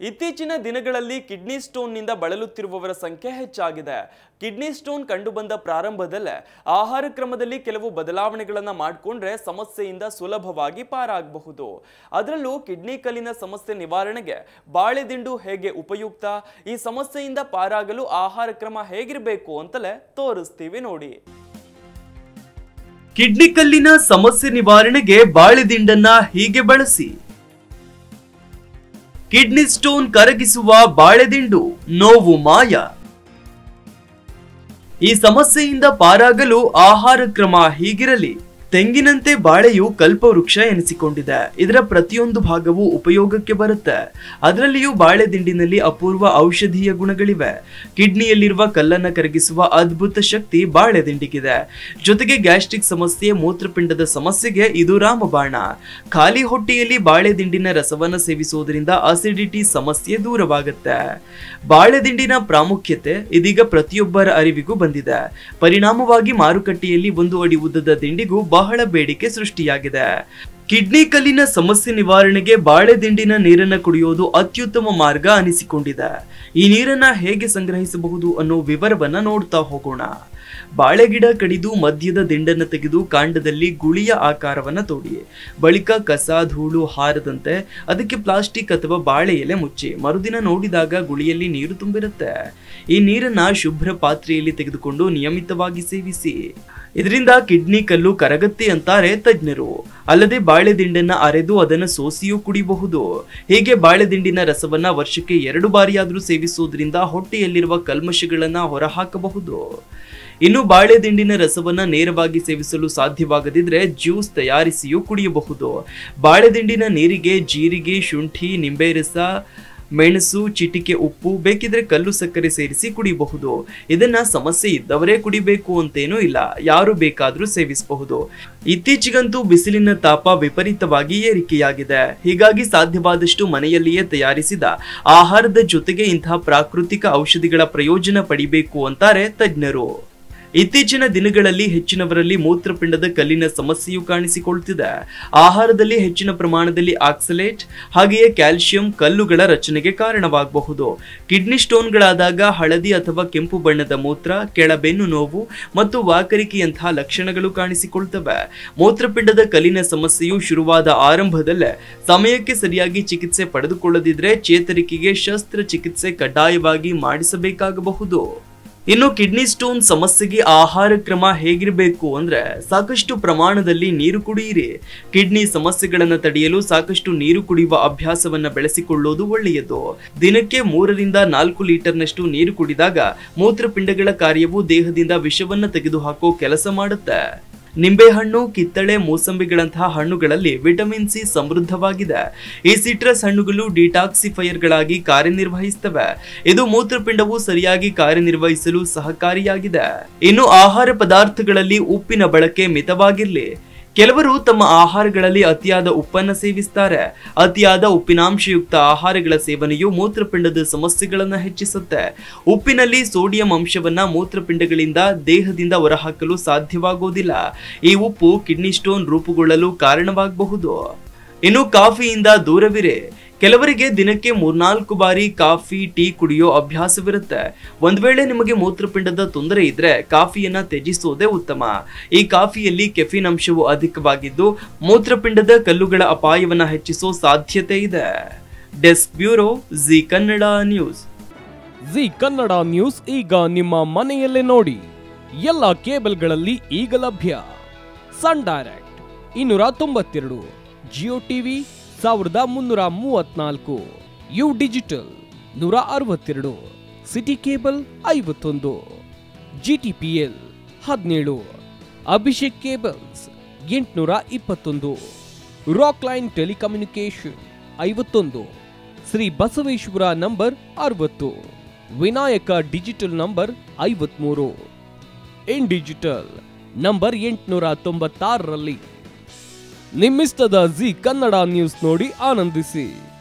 ಇತ್ತೀಚಿನ ದಿನಗಳಲ್ಲಿ ಕಿಡ್ನಿ ಸ್ಟೋನ್ನಿಂದ ಬಳಲುತ್ತಿರುವವರ ಸಂಖ್ಯೆ ಹೆಚ್ಚಾಗಿದೆ ಕಿಡ್ನಿ ಸ್ಟೋನ್ ಕಂಡುಬಂದ ಪ್ರಾರಂಭದಲ್ಲೇ ಆಹಾರ ಕ್ರಮದಲ್ಲಿ ಕೆಲವು ಬದಲಾವಣೆಗಳನ್ನು ಮಾಡಿಕೊಂಡ್ರೆ ಸಮಸ್ಯೆಯಿಂದ ಸುಲಭವಾಗಿ ಪಾರಾಗಬಹುದು ಅದರಲ್ಲೂ ಕಿಡ್ನಿ ಕಲ್ಲಿನ ಸಮಸ್ಯೆ ನಿವಾರಣೆಗೆ ಬಾಳೆದಿಂಡು ಹೇಗೆ ಉಪಯುಕ್ತ ಈ ಸಮಸ್ಯೆಯಿಂದ ಪಾರಾಗಲು ಆಹಾರ ಕ್ರಮ ಹೇಗಿರಬೇಕು ಅಂತಲೇ ತೋರಿಸ್ತೀವಿ ನೋಡಿ ಕಿಡ್ನಿ ಕಲ್ಲಿನ ಸಮಸ್ಯೆ ನಿವಾರಣೆಗೆ ಬಾಳೆದಿಂಡನ್ನ ಹೀಗೆ ಬಳಸಿ ಕಿಡ್ನಿ ಸ್ಟೋನ್ ಕರಗಿಸುವ ಬಾಳೆದಿಂಡು ನೋವು ಮಾಯ ಈ ಸಮಸ್ಯೆಯಿಂದ ಪಾರಾಗಲು ಆಹಾರ ಕ್ರಮ ಹೀಗಿರಲಿ ತೆಂಗಿನಂತೆ ಬಾಳೆಯು ಕಲ್ಪವೃಕ್ಷ ಎನಿಸಿಕೊಂಡಿದೆ ಇದರ ಪ್ರತಿಯೊಂದು ಭಾಗವು ಉಪಯೋಗಕ್ಕೆ ಬರುತ್ತೆ ಅದರಲ್ಲಿಯೂ ಬಾಳೆ ದಿಂಡಿನಲ್ಲಿ ಅಪೂರ್ವ ಔಷಧೀಯ ಗುಣಗಳಿವೆ ಕಿಡ್ನಿಯಲ್ಲಿರುವ ಕಲ್ಲನ್ನ ಕರಗಿಸುವ ಅದ್ಭುತ ಶಕ್ತಿ ಬಾಳೆ ದಿಂಡಿಗಿದೆ ಜೊತೆಗೆ ಗ್ಯಾಸ್ಟ್ರಿಕ್ ಸಮಸ್ಯೆ ಮೂತ್ರಪಿಂಡದ ಸಮಸ್ಯೆಗೆ ಇದು ರಾಮಬಾಣ ಖಾಲಿ ಹೊಟ್ಟೆಯಲ್ಲಿ ಬಾಳೆ ದಿಂಡಿನ ರಸವನ್ನ ಸೇವಿಸುವುದರಿಂದ ಅಸಿಡಿಟಿ ಸಮಸ್ಯೆ ದೂರವಾಗುತ್ತೆ ಬಾಳೆ ದಿಂಡಿನ ಪ್ರಾಮುಖ್ಯತೆ ಇದೀಗ ಪ್ರತಿಯೊಬ್ಬರ ಅರಿವಿಗೂ ಬಂದಿದೆ ಪರಿಣಾಮವಾಗಿ ಮಾರುಕಟ್ಟೆಯಲ್ಲಿ ಒಂದು ಅಡಿ ಉದ್ದದ ದಿಂಡಿಗೂ ಬಹಳ ಬೇಡಿಕೆ ಸೃಷ್ಟಿಯಾಗಿದೆ ಕಿಡ್ನಿ ಕಲ್ಲಿನ ಸಮಸ್ಯೆ ನಿವಾರಣೆಗೆ ಬಾಳೆ ದಿಂಡಿನ ನೀರನ್ನ ಕುಡಿಯೋದು ಅತ್ಯುತ್ತಮ ಮಾರ್ಗ ಅನಿಸಿಕೊಂಡಿದೆ ಈ ನೀರನ್ನ ಹೇಗೆ ಸಂಗ್ರಹಿಸಬಹುದು ಅನ್ನೋ ವಿವರವನ್ನ ನೋಡ್ತಾ ಹೋಗೋಣ ಬಾಳೆ ಗಿಡ ಕಡಿದು ಮಧ್ಯದ ದಿಂಡನ್ನ ತೆಗೆದು ಕಾಂಡದಲ್ಲಿ ಗುಳಿಯ ಆಕಾರವನ್ನ ತೋಡಿ ಬಳಿಕ ಕಸ ಧೂಳು ಹಾರದಂತೆ ಅದಕ್ಕೆ ಪ್ಲಾಸ್ಟಿಕ್ ಅಥವಾ ಬಾಳೆ ಎಲೆ ಮುಚ್ಚಿ ಮರುದಿನ ನೋಡಿದಾಗ ಗುಳಿಯಲ್ಲಿ ನೀರು ತುಂಬಿರುತ್ತೆ ಈ ನೀರನ್ನ ಶುಭ್ರ ಪಾತ್ರೆಯಲ್ಲಿ ತೆಗೆದುಕೊಂಡು ನಿಯಮಿತವಾಗಿ ಸೇವಿಸಿ ಇದರಿಂದ ಕಿಡ್ನಿ ಕಲ್ಲು ಕರಗತ್ತೆ ಅಂತಾರೆ ತಜ್ಞರು ಅಲ್ಲದೆ ಬಾಳೆ ದಿಂಡನ್ನ ಅರೆದು ಅದನ್ನು ಸೋಸಿಯೂ ಕುಡಿಬಹುದು ಹೀಗೆ ಬಾಳೆ ದಿಂಡಿನ ರಸವನ್ನ ವರ್ಷಕ್ಕೆ ಎರಡು ಬಾರಿಯಾದರೂ ಸೇವಿಸುವುದರಿಂದ ಹೊಟ್ಟೆಯಲ್ಲಿರುವ ಕಲ್ಮಶಗಳನ್ನ ಹೊರಹಾಕಬಹುದು ಇನ್ನು ಬಾಳೆ ದಿಂಡಿನ ರಸವನ್ನ ನೇರವಾಗಿ ಸೇವಿಸಲು ಸಾಧ್ಯವಾಗದಿದ್ರೆ ಜ್ಯೂಸ್ ತಯಾರಿಸಿಯೂ ಕುಡಿಯಬಹುದು ಬಾಳೆ ದಿಂಡಿನ ನೀರಿಗೆ ಜೀರಿಗೆ ಶುಂಠಿ ನಿಂಬೆ ರಸ ಮೆಣಸು ಚಿಟಿಕೆ ಉಪ್ಪು ಬೇಕಿದ್ರೆ ಕಲ್ಲು ಸಕ್ಕರೆ ಸೇರಿಸಿ ಕುಡಿಯಬಹುದು ಇದನ್ನ ಸಮಸ್ಯೆ ಇದ್ದವರೇ ಕುಡಿಬೇಕು ಅಂತೇನೂ ಇಲ್ಲ ಯಾರು ಬೇಕಾದ್ರೂ ಸೇವಿಸಬಹುದು ಇತ್ತೀಚೆಗಂತೂ ಬಿಸಿಲಿನ ತಾಪ ವಿಪರೀತವಾಗಿ ಏರಿಕೆಯಾಗಿದೆ ಹೀಗಾಗಿ ಸಾಧ್ಯವಾದಷ್ಟು ಮನೆಯಲ್ಲಿಯೇ ತಯಾರಿಸಿದ ಆಹಾರದ ಜೊತೆಗೆ ಇಂತಹ ಪ್ರಾಕೃತಿಕ ಔಷಧಿಗಳ ಪ್ರಯೋಜನ ಪಡಿಬೇಕು ಅಂತಾರೆ ತಜ್ಞರು ಇತ್ತೀಚಿನ ದಿನಗಳಲ್ಲಿ ಹೆಚ್ಚಿನವರಲ್ಲಿ ಮೂತ್ರಪಿಂಡದ ಕಲ್ಲಿನ ಸಮಸ್ಯೆಯು ಕಾಣಿಸಿಕೊಳ್ತಿದೆ ಆಹಾರದಲ್ಲಿ ಹೆಚ್ಚಿನ ಪ್ರಮಾಣದಲ್ಲಿ ಆಕ್ಸಲೇಟ್ ಹಾಗೆಯೇ ಕ್ಯಾಲ್ಸಿಯಂ ಕಲ್ಲುಗಳ ರಚನೆಗೆ ಕಾರಣವಾಗಬಹುದು ಕಿಡ್ನಿ ಸ್ಟೋನ್ಗಳಾದಾಗ ಹಳದಿ ಅಥವಾ ಕೆಂಪು ಬಣ್ಣದ ಮೂತ್ರ ಕೆಳಬೆನ್ನು ನೋವು ಮತ್ತು ವಾಕರಿಕೆಯಂತಹ ಲಕ್ಷಣಗಳು ಕಾಣಿಸಿಕೊಳ್ತವೆ ಮೂತ್ರಪಿಂಡದ ಕಲ್ಲಿನ ಸಮಸ್ಯೆಯು ಶುರುವಾದ ಆರಂಭದಲ್ಲೇ ಸಮಯಕ್ಕೆ ಸರಿಯಾಗಿ ಚಿಕಿತ್ಸೆ ಪಡೆದುಕೊಳ್ಳದಿದ್ರೆ ಚೇತರಿಕೆಗೆ ಶಸ್ತ್ರಚಿಕಿತ್ಸೆ ಕಡ್ಡಾಯವಾಗಿ ಮಾಡಿಸಬೇಕಾಗಬಹುದು ಇನ್ನು ಕಿಡ್ನಿ ಸ್ಟೋನ್ ಸಮಸ್ಯೆಗೆ ಆಹಾರ ಕ್ರಮ ಹೇಗಿರಬೇಕು ಅಂದ್ರೆ ಸಾಕಷ್ಟು ಪ್ರಮಾಣದಲ್ಲಿ ನೀರು ಕುಡಿಯಿರಿ ಕಿಡ್ನಿ ಸಮಸ್ಯೆಗಳನ್ನು ತಡೆಯಲು ಸಾಕಷ್ಟು ನೀರು ಕುಡಿಯುವ ಅಭ್ಯಾಸವನ್ನ ಬೆಳೆಸಿಕೊಳ್ಳುವುದು ಒಳ್ಳೆಯದು ದಿನಕ್ಕೆ ಮೂರರಿಂದ ನಾಲ್ಕು ಲೀಟರ್ನಷ್ಟು ನೀರು ಕುಡಿದಾಗ ಮೂತ್ರಪಿಂಡಗಳ ಕಾರ್ಯವು ದೇಹದಿಂದ ವಿಷವನ್ನ ತೆಗೆದುಹಾಕೋ ಕೆಲಸ ಮಾಡುತ್ತೆ ನಿಂಬೆಹಣ್ಣು ಕಿತ್ತಳೆ ಮೂಸಂಬಿಗಳಂತಹ ಹಣ್ಣುಗಳಲ್ಲಿ ವಿಟಮಿನ್ ಸಿ ಸಮೃದ್ಧವಾಗಿದೆ ಈ ಸಿಟ್ರಸ್ ಹಣ್ಣುಗಳು ಡಿಟಾಕ್ಸಿಫೈಯರ್ಗಳಾಗಿ ಕಾರ್ಯನಿರ್ವಹಿಸ್ತವೆ ಇದು ಮೂತ್ರಪಿಂಡವು ಸರಿಯಾಗಿ ಕಾರ್ಯನಿರ್ವಹಿಸಲು ಸಹಕಾರಿಯಾಗಿದೆ ಇನ್ನು ಆಹಾರ ಪದಾರ್ಥಗಳಲ್ಲಿ ಉಪ್ಪಿನ ಬಳಕೆ ಮಿತವಾಗಿರ್ಲಿ ಕೆಲವರು ತಮ್ಮ ಆಹಾರಗಳಲ್ಲಿ ಅತಿಯಾದ ಉಪ್ಪನ್ನ ಸೇವಿಸ್ತಾರೆ ಅತಿಯಾದ ಉಪ್ಪಿನಾಂಶಯುಕ್ತ ಆಹಾರಗಳ ಸೇವನೆಯು ಮೂತ್ರಪಿಂಡದ ಸಮಸ್ಯೆಗಳನ್ನು ಹೆಚ್ಚಿಸುತ್ತೆ ಉಪ್ಪಿನಲ್ಲಿ ಸೋಡಿಯಂ ಅಂಶವನ್ನ ಮೂತ್ರಪಿಂಡಗಳಿಂದ ದೇಹದಿಂದ ಹೊರಹಾಕಲು ಸಾಧ್ಯವಾಗೋದಿಲ್ಲ ಈ ಉಪ್ಪು ಕಿಡ್ನಿ ಸ್ಟೋನ್ ರೂಪುಗೊಳ್ಳಲು ಕಾರಣವಾಗಬಹುದು ಇನ್ನು ಕಾಫಿಯಿಂದ ದೂರವಿರೆ ಕೆಲವರಿಗೆ ದಿನಕ್ಕೆ ಮೂರ್ನಾಲ್ಕು ಬಾರಿ ಕಾಫಿ ಟೀ ಕುಡಿಯೋ ಅಭ್ಯಾಸವಿರುತ್ತೆ ಒಂದ್ ವೇಳೆ ನಿಮಗೆ ಮೂತ್ರಪಿಂಡದ ತೊಂದರೆ ಇದ್ರೆ ಕಾಫಿಯನ್ನ ತ್ಯಜಿಸೋದೇ ಉತ್ತಮ ಈ ಕಾಫಿಯಲ್ಲಿ ಕೆಫಿನ್ ಅಂಶವು ಅಧಿಕವಾಗಿದ್ದು ಮೂತ್ರಪಿಂಡದ ಕಲ್ಲುಗಳ ಅಪಾಯವನ್ನ ಹೆಚ್ಚಿಸೋ ಸಾಧ್ಯತೆ ಇದೆ desk bureau Zee Kannada news Zee Kannada news ಈಗ ನಿಮ್ಮ ಮನೆಯಲ್ಲೇ ನೋಡಿ ಎಲ್ಲ ಕೇಬಲ್ಗಳಲ್ಲಿ ಈಗ ಲಭ್ಯ ಸನ್ ಡೈರೆಕ್ಟ್ ಇನ್ನೂರ ತೊಂಬತ್ತೆರಡು ಜಿಯೋ ಟಿವಿ ಸಾವಿರದ ಮುನ್ನೂರ ಮೂವತ್ನಾಲ್ಕು ಯು ಡಿಜಿಟಲ್ ನೂರ ಅರವತ್ತೆರಡು ಸಿಟಿ ಕೇಬಲ್ ಐವತ್ತೊಂದು ಜಿ ಟಿ ಪಿ ಎಲ್ ಹದಿನೇಳು ಅಭಿಷೇಕ್ ಕೇಬಲ್ಸ್ ಎಂಟುನೂರ ಇಪ್ಪತ್ತೊಂದು ರಾಕ್ ಲೈನ್ ಟೆಲಿಕಮ್ಯುನಿಕೇಶನ್ ಐವತ್ತೊಂದು ಶ್ರೀ ಬಸವೇಶ್ವರ ನಂಬರ್ ಅರವತ್ತು ವಿನಾಯಕ ಡಿಜಿಟಲ್ ನಂಬರ್ ಐವತ್ಮೂರು ಇನ್ ಡಿಜಿಟಲ್ ನಂಬರ್ ಎಂಟುನೂರ ತೊಂಬತ್ತಾರರಲ್ಲಿ ನಿಮ್ಮಿಸ್ತದ ಜಿ ಕನ್ನಡ ನ್ಯೂಸ್ ನೋಡಿ ಆನಂದಿಸಿ